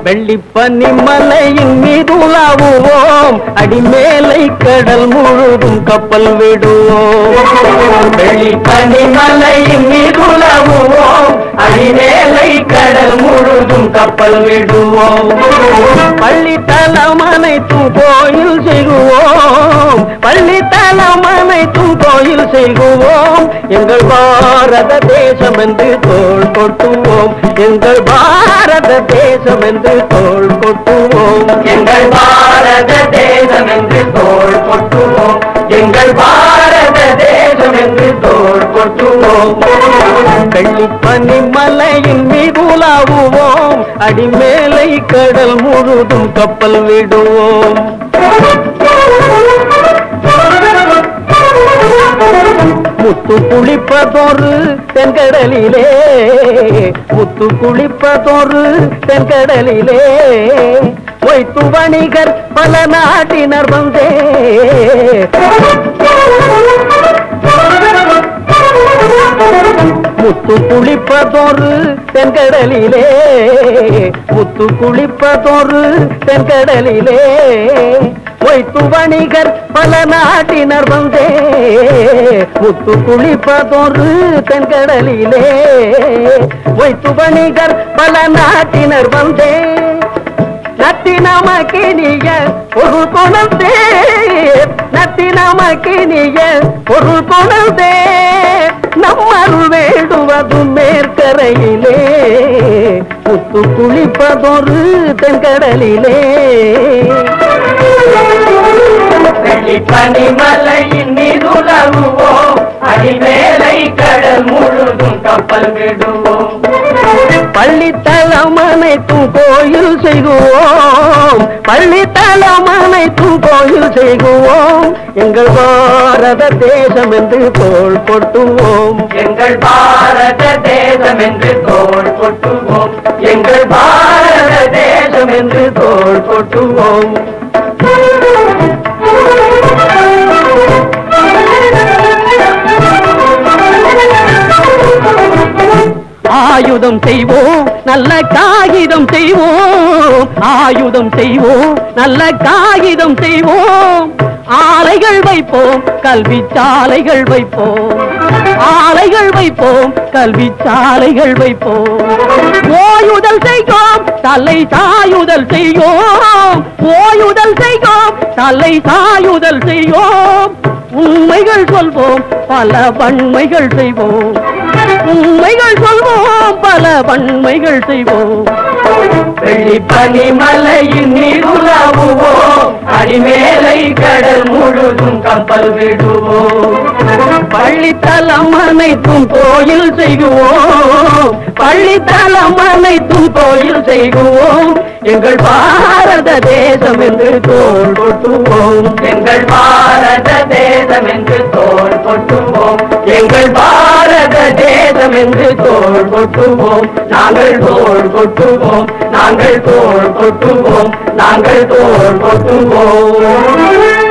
வெள்ளிப்பனி மலையின் மீது உலாவுவோம் அடிமேலை கடல் முழுதும் கப்பல் விடுவோம் வெள்ளிப்பனி மலையின் மீது உலாவுவோம் அடிமேலை கடல் முழுதும் கப்பல் விடுவோம் பள்ளி தலம் அனைத்தும் கோயில் செய்குவோம் பள்ளி தலம் அனைத்தும் கோயில் செய்குவோம் எங்கள் பாரத தேசம் என்று தோள் கொட்டுவோம் எங்கள் பாரத தேசம் என்று தோள் கொட்டுவோம் எங்கள் பாரத தேசம் என்று தோள் கொட்டுவோம் எங்கள் பாரத தேசம் என்று தோள் கொட்டுவோம் வெள்ளிப்பனி மலையின் மீது உலாவுவோம் அடிமேலை கடல் முழுதும் கப்பல் விடுவோம் முத்து குளிப்பதொரு தென்கடலிலே முத்து குளிப்பதொரு தென்கடலிலே மொய்த்து வணிகர் பல நாட்டினர் வந்தே முத்து குளிப்பதொரு தென்கடலிலே முத்து குளிப்பதொரு தென்கடலிலே மொய்த்து வணிகர் பல நாட்டினர் வந்தே முத்து குளிப்பதொரு தென்கடலிலே மொய்த்து வணிகர் பல நாட்டினர் வந்தே நத்தினமக்கினிய ஒரு கொணந்தே நத்தினமக்கினிய ஒரு கொணந்தே நம்மருள் வேண்டுவது மேற்கரையிலே முத்து குளிப்பதொரு தென்கடலிலே பனிமலையின் மீது உலவுவோம் அடிமேலை கடல் முழுதும் கப்பல் விடுவோம் பள்ளித்தலம் அனைத்தும் கோயில் செய்குவோம் பள்ளித்தலம் அனைத்தும் கோயில் செய்குவோம் எங்கள் பாரத தேசம் என்று தோள் கொட்டுவோம் எங்கள் பாரத தேசம் என்று தோள் கொட்டுவோம் எங்கள் பாரத தேசம் என்று தோள் கொட்டுவோம் ஆயுதம் செய்வோம் நல்ல காகிதம் செய்வோம் ஆயுதம் செய்வோம் நல்ல காகிதம் செய்வோம் ஆலைகள் வைப்போம் கல்வி சாலைகள் வைப்போம் ஆலைகள் வைப்போம் கல்வி சாலைகள் வைப்போம் ஓயுதல் செய்வோம் தலை சாயுதல் செய்யோம் ஓயுதல் செய்வோம் தலை சாயுதல் செய்யோம் உண்மைகள் சொல்வோம் பல வன்மைகள் செய்வோம் உண்மைகள் சொல்வோம் பல வன்மைகள் செய்வோம் வெள்ளிப்பனி மலையின் நீருலாவுவோம் அடிமேலை கடல் முழுதும் கப்பல் விடுவோம் பள்ளித்தலம் அனைத்தும் கோயில் செய்குவோம் பள்ளித்தலம் அனைத்தும் கோயில் செய்குவோம் எங்கள் பாரத தேசம் என்று தோள் கொட்டுவோம் எங்கள் பாரத தேசம் என்று தோள் கொட்டுவோம் எங்கள் பாரத தேசம் என்று தோள் கொட்டுவோம் நாங்கள் தோள் கொட்டுவோம் நாங்கள் தோள் கொட்டுவோம் நாங்கள் தோள் கொட்டுவோம்